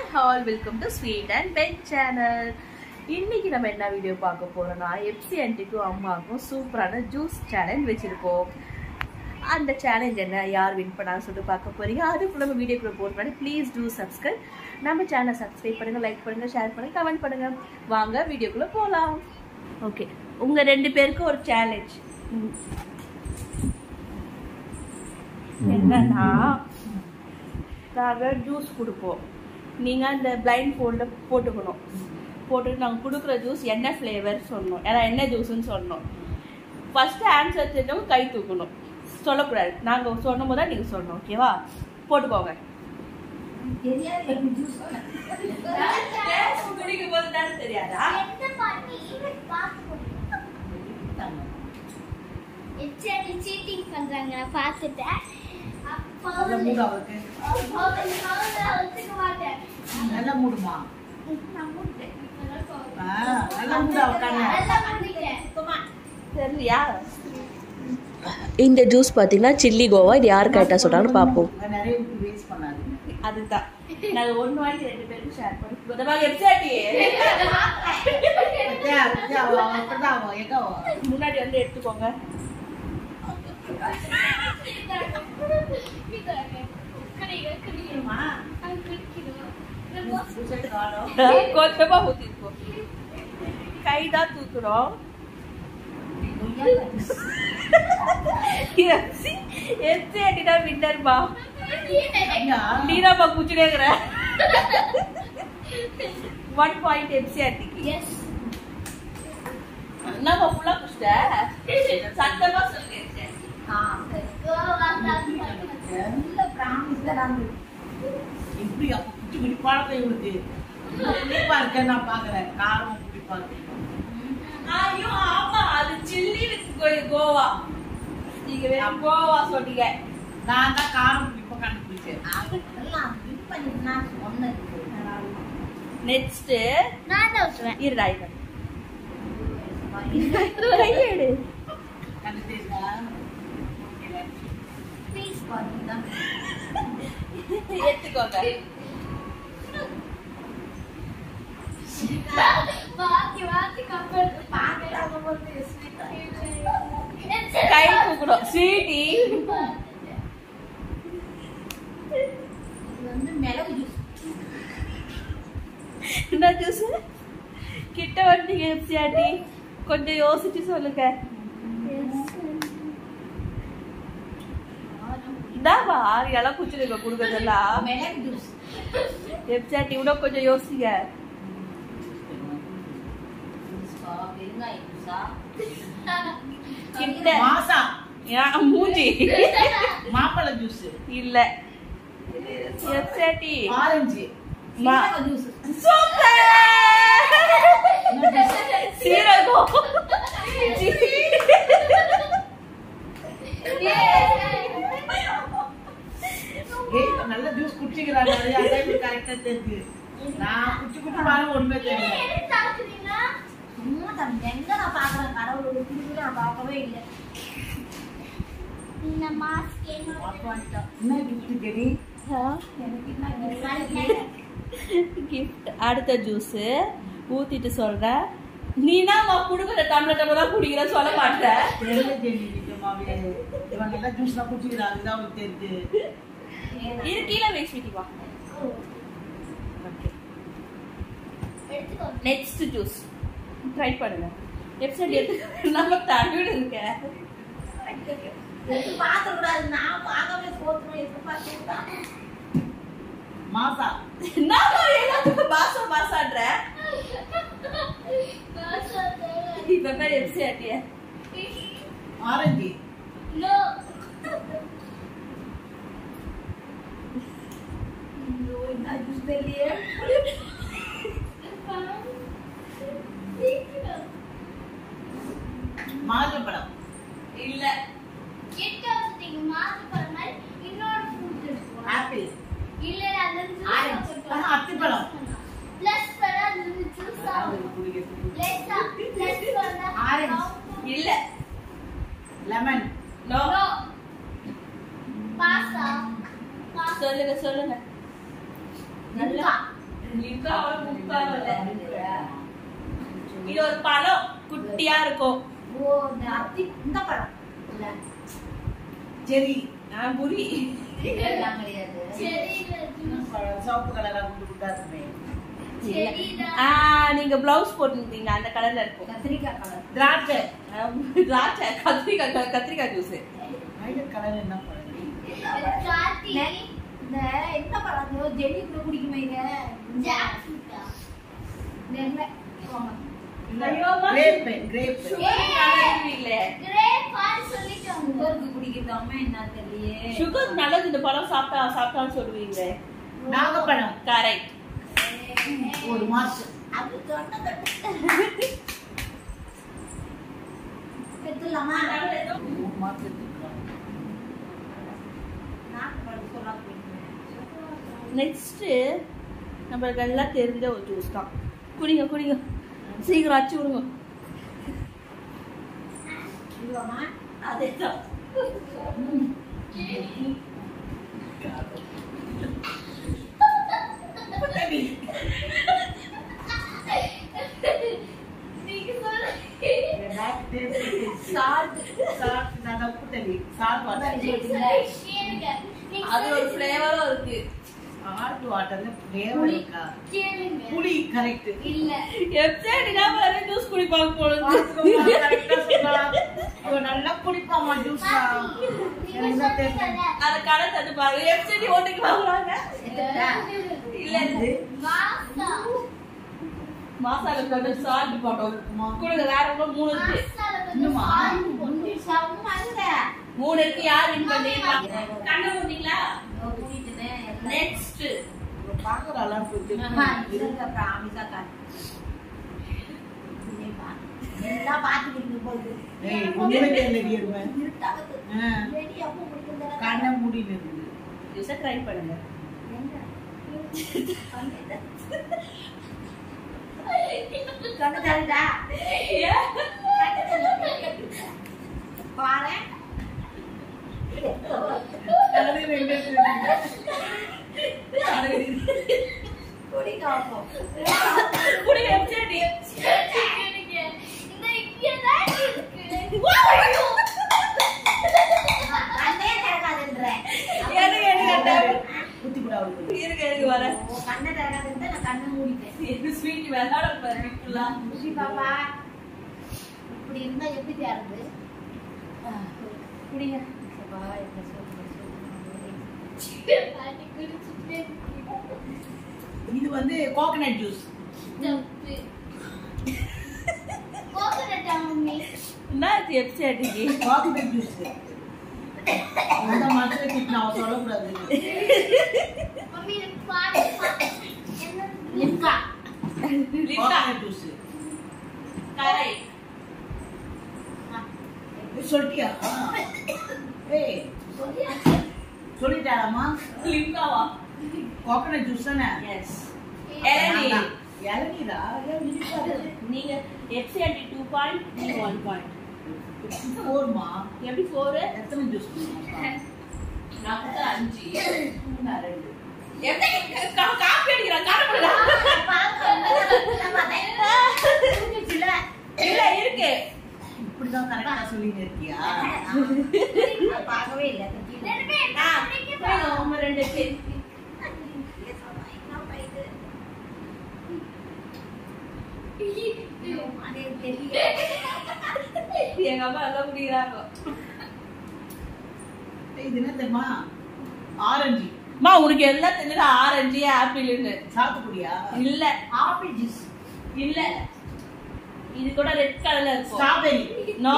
All welcome to sweet and pet channel இன்னைக்கு நம்ம என்ன வீடியோ பார்க்க போறோம்னா எப்சி ஆன்ட்டிக்கும் அம்மாவுக்கும் சூப்பரான ஜூஸ் சேலஞ்ச் வச்சிருக்கோம் அந்த சேலஞ்ச் என்ன யார் வின் பண்ணான்னு சொல்லிட்டு பார்க்க போறீங்க அதுக்குள்ள நம்ம வீடியோக்குள்ள போட்டு பண்ணி ப்ளீஸ் டூ சப்ஸ்கிரைப் நம்ம சேனலை சப்ஸ்கிரைப் பண்ணுங்க லைக் பண்ணுங்க ஷேர் பண்ணுங்க கமெண்ட் பண்ணுங்க வாங்க வீடியோக்குள்ள போகலாம் ஓகே உங்க ரெண்டு பேருக்கும் ஒரு சேலஞ்ச் என்னன்னா நாங்கள் ஜூஸ் கொடுப்போம் நீங்கள் அந்த பிளைண்ட் ஃபோல்டில் போட்டுக்கணும் போட்டுட்டு நாங்கள் கொடுக்குற ஜூஸ் என்ன ஃப்ளேவர் சொல்லணும் ஏன்னா என்ன ஜூஸ்ன்னு சொல்லணும் ஃபஸ்ட்டு ஆன்சர் தெரிஞ்சவங்க கை தூக்கணும் சொல்லக்கூடாது நாங்கள் சொன்னும் போது தான் நீங்கள் சொல்லணும் ஓகேவா போட்டுக்கோங்க குடிக்கும் போது தானே தெரியாதா சீட்டிங் பண்றாங்க நான் பார்த்துட்டேன் அப்போ நல்ல மூடு அவருக்கு அப்போ நான் ஒத்துக்க மாட்டேன் நல்ல மூடுமா நான் மூட்டேன் ஆ, நல்ல மூடு அவருக்கான நல்லா பண்ணிட்டேன் சரியா இந்த ஜூஸ் பார்த்தீங்கன்னா சில்லி கோவா இது யார் கரெக்டாக சொல்கிறான்னு பார்ப்போம் நிறைய வேஸ்ட் பண்ணாதீங்க அதுதான் நாங்கள் ஒன்று வாங்கி ரெண்டு பேருக்கும் ஷேர் பண்ணி முதல்ல எப்சாட்டி பத்தியா, பத்தியா, அவ அவ அப்படிதான் அவ, எங்க அவ? முன்னாடி வந்து எடுத்துக்கோங்க புருஷன் காணோம். கொஞ்சமா ஊத்திருக்கோம் கைதான் தூக்குறோம் எத்தி அடினா வின்னர்மா ஐயா, நீராமா குச்சினேங்கிற ஒன் பாயிண்ட் எப்சி ஆட்டிக்கு நம்ம ஃபுல்லா குடிச்சிட்ட சத்தமா சொல்லுங்க நல்ல promise தான் நானு. எப்படி அப்ப குட்டி குட்டி பழக்கம் இவளுக்கு. இவ்வளவு புளிப்பா இருக்கேன்னு நான் பாக்குறேன். காரம் புளிப்பா இருக்கு. ஐயோ ஆமா அது சில்லி வித் கோவா நீங்க வெறும் கோவா சொன்னீங்க நான் தான் காரம் புளிப்பா கண்டுபிடிச்சேன். நெக்ஸ்ட் நான் தான் விட்டுருவேன் இருடா இருடா கையெடு கண்டுபிடிச்சா? ப்ளீஸ் எடுத்துக்கோங்க மாத்தி மாத்தி கம்பேர் கை தூக்கணும் ஸ்வீட்டி வந்து மிளகு juice. என்ன ஜூஸ் கிட்ட வந்தீங்க எப்சியாட்டி கொஞ்சம் யோசிச்சு சொல்லுங்க இந்தாப்பா எல்லாம் குச்சிருங்க கொடுக்கறதெல்லாம் மிளகு juice. எப்சியாட்டி இன்னும் கொஞ்சம் யோசிங்க கிட்ட மாசா ஏன் மூஞ்சி மாம்பழ ஜூஸ் இல்ல எப்சியாட்டி ஆரஞ்சு மா- ஜூஸ் சூப்பர் சீரகம் ஏய் நல்ல ஜூஸ் குடிச்சிக்கிறாங்க அதான் கரெக்டா தெரியுது நான் குச்சி குச்சி பாருங்க ஒண்ணுமே தெரியல சும்மா தம்பி எங்க நான் பாக்குறேன் கடவுளோட திரும்பி நான் பார்க்கவே இல்லை இந்த மாஸ்க் என்ன gift தெரி கிஃப்ட் அடுத்த ஜூஸ் ஊத்திட்டு சொல்றேன் நீனா குடுக்குற டம்ளர் டம்ளர் தான் குடிக்கிற சொல்ல மாட்டேன் தெரியல தெரி நிஜமாவே இவன் நல்லா ஜூஸ் தான் குடிச்சிக்கிறாங்க அதுதான் அவனுக்கு தெரியுது இது கீழே வச்சுட்டு வா எடுத்துக்கோ நெக்ஸ்ட் ஜூஸ் ட்ரை பண்ணுங்க எப்சைட் எடுத்து நம்ம தண்ணியோட இருக்க பார்க்க கூடாது நான் பார்க்கவே போத்துறேன் எப்ப பார்த்து மாசா நான் எல்லாத்துக்கும் பாசா பாசான்ற இப்பதான் எப்சி ஆட்டிய ஆரஞ்சு நோ என்ன ஜூஸ் தெரியலையே மாதுளம்பழம் இல்ல கிட்ட வச்சுட்டீங்க மாத்து போற மாதிரி இன்னொரு ஃப்ரூட் இருக்கும் ஆப்பிள் இல்ல அந்த ஆரஞ்சு. ஆஹா, அத்திப்பழம். பிளஸ் பண்ண அந்த ஜூஸ் ஆகும் குடிக்கிறது லேசா பிளஸ் பண்ண ஆரஞ்சு. இல்ல லெமன் நோ நோ பாஸ்தா சொல்லுங்க சொல்லுங்க நல்லா லிம்காவோட முக்காவும் இல்ல. இது ஒரு பழம் குட்டியா இருக்கும் ஓ இந்த அத்தி இந்த பழம் இல்ல சரி நான் புரி இதெல்லாம் கிடையாது சிவப்பு கலரா குண்டு குண்டா இருக்குமே ஆ நீங்க பிளவுஸ் போட்டுருந்தீங்க அந்த கலர்ல இருக்கும் கத்திரிக்காய் கலர் திராட்சை ஆ, திராட்சை கத்திரிக்காய் கலர் கத்திரிக்காய் ஜூஸ் வயலட் கலர் என்ன பழம் இந்த இந்த பழம் இந்த ஜெல்லி கூட குடிக்குமே இத நெல்லை ஆமா. கிரேப் கிரேப் சுகருக்கு குடிக்கிறதாம என்ன தெரியலையே சுகர் நல்லது இந்த பழம் சாப்பிட்டா சாப்பிட்டான்னு சொல்லுவீங்க நாகப்பழம் கரெக்ட் ஒரு மாசம் அது சொன்னது பெத்துலாமா ஒரு மாசத்துக்கு நாக்கு பழம் சொல்லாம போயிடுமே. நெக்ஸ்ட் நம்மளுக்கு எல்லாம் தெரிஞ்ச ஒரு ஜூஸ் தான் குடிங்க குடிங்க சீக்கிரம் அச்சு விடுங்க இதுவாமா அதே தான் சால்ட் சால்ட் நான் உப்பு தண்ணி சால்ட் வாட்டர் அது ஒரு ஃப்ளேவரும் இருக்கு சால்ட் வாட்டர்ல ஃப்ளேவர் இருக்கா புளி கரெக்ட் எப்படி நம்ம ஜூஸ் குடிப்பாங்க போல நல்லா குடிப்பாமா ஜூஸ் அந்த கடை தட்டு பாருங்க எப்படி ஓட்டிக்கு வாங்குறாங்க இல்ல இல்ல மசாலா போட்டு சால்ட் போட்டோம் கொடுங்க வேற ஒன்றும் மூணு இருக்கு செம்ம இல்ல. மூணு இருக்கு யார் வின் பண்ணிருக்காங்க கண்ணு மூடிங்களா இதோ குடிச்சுனே எல்லாம். நெக்ஸ்ட் பாக்குறாளா ஆமா, இருங்க, promise ஆ காட்டு. இல்லைப்பா. எல்லாம் பார்த்துக்கிட்டு போகுது. ஏய் ஒண்ணுமே தெரியல இருவேன் இருட்டாகுது. ஆ. ரெடி அப்போ முடிக்கிறதுல கண்ணை மூடிட்டு இருக்குது ஜூஸை ட்ரை பண்ணுங்க எங்க? கண்ணு தள்ளுடா. கண்ணு தள்ளு. பாரேன். அது ரெண்டு குடி காப்போம். குடிங்க எப்படி கண்ணே திறக்காதுன்றேன். எனக்கு எனக்கு குத்தி கூட அவளுக்கு இருக்கு இருக்கு வர ஓ, கண்ணை திறக்காதுன்னு நான் கண்ணை மூடிட்டேன் ஸ்வீட் விளையாட பாருங்க குஷி பாப்பா இப்படி இருந்தா எப்படி தேர்ந்து குடிங்க அப்பா, என்ன சொல்றது, சொல்றது. இது வந்து கோகனட் ஜூஸ் என்ன எப்சி அடிக்கு கோகனட் ஜூஸ் அந்த மாதிரி திட்டினா அவன் சொல்லக்கூடாது லிம்கா கோகனட் ஜூஸ் கரை சொல்லிட்டியா ஏய் சொல்லிட்டாராமா லிம்காவா கோகனட் ஜூஸ் தானே எஸ் இளநீர் இளநீரா ஏன் இனிப்பாது? நீங்க எப்சி அடி டூ பாயிண்ட் நீங்க ஒன் பாயிண்ட் இது போருமா எப்படி ஃபோரு எத்தனை ஜூஸ் நான் வந்து அஞ்சு நான் ரெண்டு எப்படி கா- காப்பி அடிக்கிறான் காணப்படுதா இல்ல இருக்கு இப்படிதான் கரெக்டா சொல்லிட்டு இருக்கியா பார்க்கவே இல்லை ஆ, புரியுது, உங்க ரெண்டு பேர் எங்க அம்மா எல்லாம் குடிக்கிறாங்க இது என்ன தெரியுமா ஆரஞ்சு அம்மா உனக்கு எல்லாம் தெரிஞ்சது ஆரஞ்சு ஆப்பிள்னு சாத்துக்குடியா இல்ல ஆப்பிள் ஜூஸ் இல்ல இது கூட ரெட் கலர்ல இருக்கும் ஸ்ட்ராபெரி நோ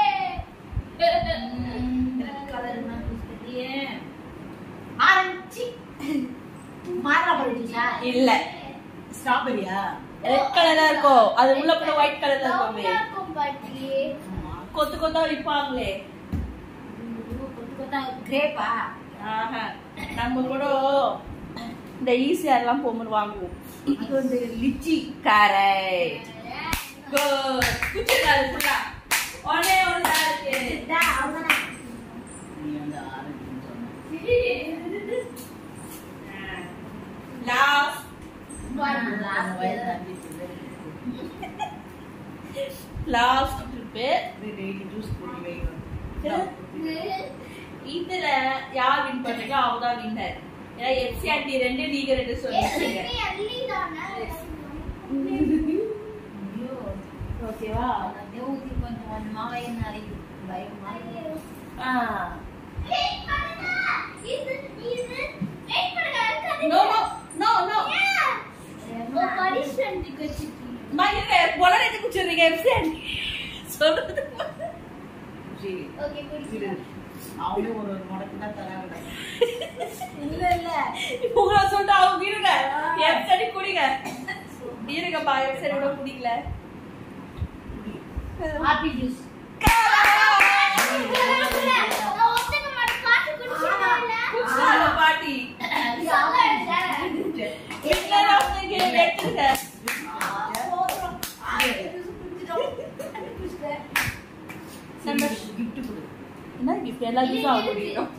கலர் ஜூஸ் தெரியலையே ஆரஞ்சு மாதுளை ஜூஸா இல்ல ஸ்ட்ராபெரியா ரெட் கலர்ல இருக்கும் அது உள்ள கூட ஒயிட் கலர்ல இருக்குமே கொத்து கொத்தா விற்பாங்களே கொத்து கொத்தா கிரேப்பா ஆஹா நம்ம கூட இந்த ஈஸியார் எல்லாம் போகும்போது வாங்குவோம் அது வந்து லிச்சி கரெக்ட் குட் குச்சிருக்காது ஃபுல்லா ஒன்னே ஒன்று தான் இருக்கு அவ்வளோதான் நீ அந்த ஆரஞ்சுன்னு சொன்ன last last trip daily juice குடி வைக்கணும் இதுல யார் வின் பண்றீங்களோ அவங்க தான் வின்னர் ஏன்னா எஃப்சி ஆண்டி ரெண்டு நீங்க ரெண்டு சொல்லிருக்கீங்க ஓகேவா ஆ நோ நோ நோ நோ மயில பொலரேத்து குச்சிருங்க எஃப்சி ஆண்டி சொல்றது சரி இரு. அவங்களே ஒரு ஒரு முடக்கு தான் தராங்க உங்களை சொல்லிட்டு அவங்க இருங்க எஃப்சி ஆண்டி குடிங்க இருங்கப்பா எஃப்சி ஆண்டியோட குடிக்கல ஆப்பிள் ஜூஸ் குடிச்சாங்க பாட்டி வீட்டுல அவங்க எடுத்துருங்க சந்தோஷம். கிஃப்ட் கொடு என்ன கிஃப்ட் எல்லா கிஃப்டும் அவங்க குடிக்கணும்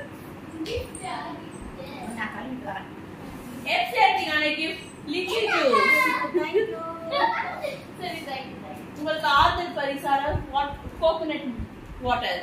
நான் கழுவிட்டு வரேன் எஃப்சி ஆண்டிக்கான கிஃப்ட் லிச்சி ஜூஸ் உங்களுக்கு ஆறுதல் பரிசான கோகோனட் வாட்டர்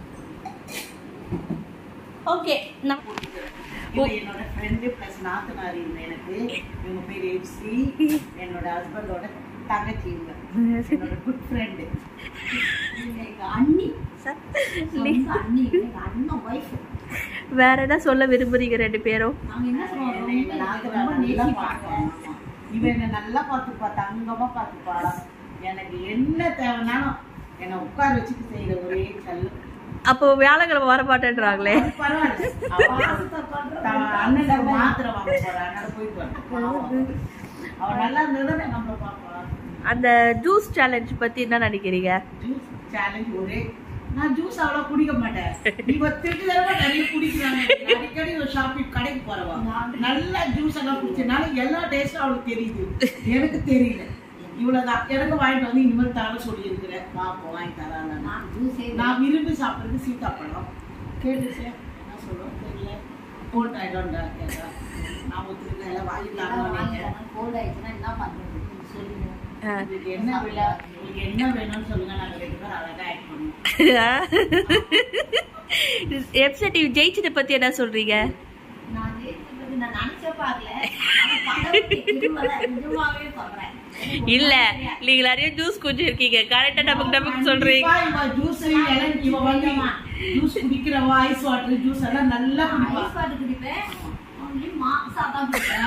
ஓகே நான் இது என்னோட ஃப்ரெண்டு ப்ளஸ் நாத்தனார் இவங்க எனக்கு இவங்க பேர் எப்சி என்னோட ஹஸ்பண்டோட தங்கச்சி இவங்க என்னோட குட் ஃப்ரெண்டு எங்க அண்ணி சொந்த அண்ணி எங்க அண்ணன் ஒய்ஃப் வேற என்ன சொல்ல விரும்புறீங்க ரெண்டு பேரும் நாங்க என்ன சொல்றோம் எங்க நாத்தனார் ரொம்ப நல்லா நேசிப்பாங்க பார்ப்போம் இவன் என்ன நல்லா பார்த்துப்பா தங்கமா பார்த்துப்பா எனக்கு என்ன தேவைனாலும் என்னை உட்கார வச்சுட்டு செய்யற ஒரே கல் அப்போ வியாழக்கிழமை வர மாட்டேன்றாங்களே பரவாயில்ல அவ தான் அண்ணனுக்கு மாத்திரை வாங்க போறா அதனால போயிட்டு வரட்டும் அவன் நல்லா இருந்ததுதானே நம்மள பாப்பா அந்த ஜூஸ் சேலஞ்ச் பத்தி என்ன நினைக்கிறீங்க ஜூஸ் சேலஞ்ச் ஒரே நான் ஜூஸ் அவ்வளவு குடிக்க மாட்டேன் இவ திருட்டு தடவை நிறைய குடிக்கிறாங்க அடிக்கடி ஒரு ஷாப்பிங் கடைக்கு போறவா நல்ல ஜூஸ் எல்லாம் குடிச்சனால எல்லா டேஸ்டும் அவளுக்கு தெரியுது எனக்கு தெரியல இவ்வளவுதான் எனக்கு வாங்கிட்டு வந்து இனிமேல் தர சொல்லி இருக்கிறேன் பாப்போம் வாங்கி தராங்க நான் ஜூஸே நான் விரும்பி சாப்பிடுறது சீத்தாப்பழம் கேட்டு சார் என்ன சொல்றோம் தெரியல கோல்ட் ஆயிடும் கேட்டா நான் ஒத்துக்கிட்டேன் எல்லாம் வாங்கிட்டாங்க கோல்ட் ஆயிடுச்சுன்னா என்ன பண்றது சொல்லுங்க உங்களுக்கு என்ன விழா உங்களுக்கு என்ன வேணும்னு சொல்லுங்க நாங்க ரெண்டு பேரும் அழகா ஆக்ட் பண்ணுவோம் வெப்சைட் ஜெயிச்சதை பத்தி என்ன சொல்றீங்க நான் ஜெயிச்சது நான் நினைச்சே பார்க்கல ஆனா கடவுளுக்கு திருமலை நிஜமாவே சொல்றேன் இல்ல நீங்க நிறைய ஜூஸ் குடிச்சிருக்கீங்க கரெக்டா நமக்கு நமக்கு சொல்றீங்க கண்டிப்பா இவ ஜூஸ் இளநீ இவ வந்து ஜூஸ் குடிக்கிறவா ஐஸ் வாட்டர் ஜூஸ் எல்லாம் நல்லா குடிப்பா ஐஸ் வாட்டர் குடிப்பேன் only மாசா தான் குடிப்பேன்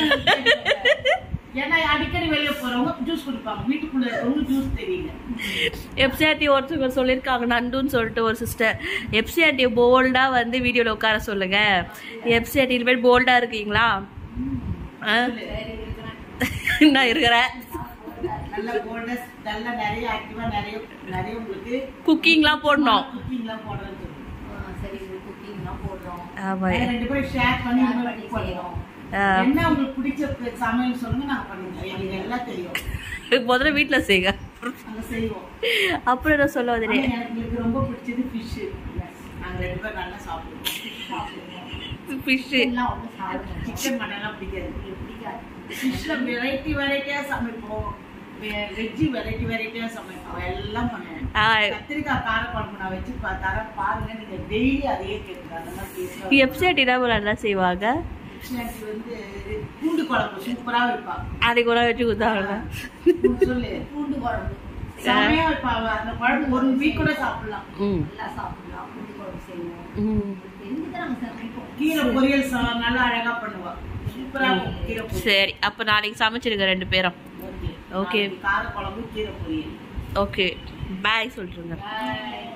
ஆ. ஏன்னா அடிக்கடி வெளியே போறவங்க ஜூஸ் குடிப்பாங்க வீட்டுக்குள்ள இருக்கவங்க ஜூஸ் தெரியல எப்சிஆர்டி ஒருத்தவங்க சொல்லியிருக்காங்க நண்டுன்னு சொல்லிட்டு ஒரு சிஸ்டர் எப்சிஆர்டி போல்டா வந்து வீடியோல உட்கார சொல்லுங்க எப்சிஆர்டி இனிமேல் போல்டா இருக்கீங்களா ஆ? சரி இருக்கிறேன் நான் இருக்கிறேன் நல்ல போல்டஸ் நல்லா நிறைய ஆக்டிவா நிறைய நிறைய உங்களுக்கு குக்கிங்லாம் போடணும் குக்கிங்லாம் போடுறது ஆ, சரி குக்கிங்லாம் போடுறோம் ஆமா ரெண்டு பேரும் ஷேர் பண்ணி Share இந்த பண்ணி மாதிரி பண்ணுவோம் ஆ. என்ன உங்களுக்கு பிடிச்ச ப- சமையல் சொல்லுங்க நான் பண்ணுவேன் எனக்கு எல்லாம் தெரியும் முதல்ல வீட்ல செய்யுங்க அங்க செய்வோம் அப்புறம் என்ன சொல்ல ஆனா வந்துட்டேன் எனக்கு எனக்கு ரொம்ப பிடிச்சது ஃபிஷ் நாங்க ரெண்டு பேரும் நல்லா சாப்பிடுவோம் சாப்பிடுவோம் ஃபிஷ் எல்லாம் ஒண்ணு சாப்பிடுவோம் சிக்கன் மட்டன்லாம் பிடிக்காது எனக்கு பிடிக்காது ஃபிஷ்ல வெரைட்டி வெரைட்டியா சமைப்போம் வெஜ்ஜி வெரைட்டி வெரைட்டியா சமைப்போம் எல்லாம் பண்ணுவோம் கத்திரிக்காய் கார குழம்பு நான் வச்சு பா- தரேன் பாருங்க நீங்க டெய்லி அதையே கேட்குங்க அந்த மாதிரி taste ஆ எப்சிஆர்டி என்ன நல்லா செய்வாங்க இருக்கும். எனக்கு வந்து பூண்டு குழம்பு சூப்பரா வைப்பாங்க அன்னைக்கு கூட வச்சு கொடுத்தாங்க சொல்லு பூண்டு குழம்பு செமையா வைப்பாங்க அந்த குழம்பு ஒரு வீக் கூட சாப்பிடலாம் ம் நல்லா சாப்பிடலாம் பூண்டு குழம்பு செய்வோம் ம் தெரிஞ்சுதான் நாங்க சமைப்போம் கீரை பொரியல் சா- நல்லா அழகா பண்ணுவா சூப்பரா இருக்கும் கீரை பொரியல் சரி அப்ப நாளைக்கு சமைச்சிருங்க ரெண்டு பேரும் ஓகே Okay. கார குழம்பு கீரை பொரியல் ஓகே பாய் சொல்லிட்டுருங்க Bye.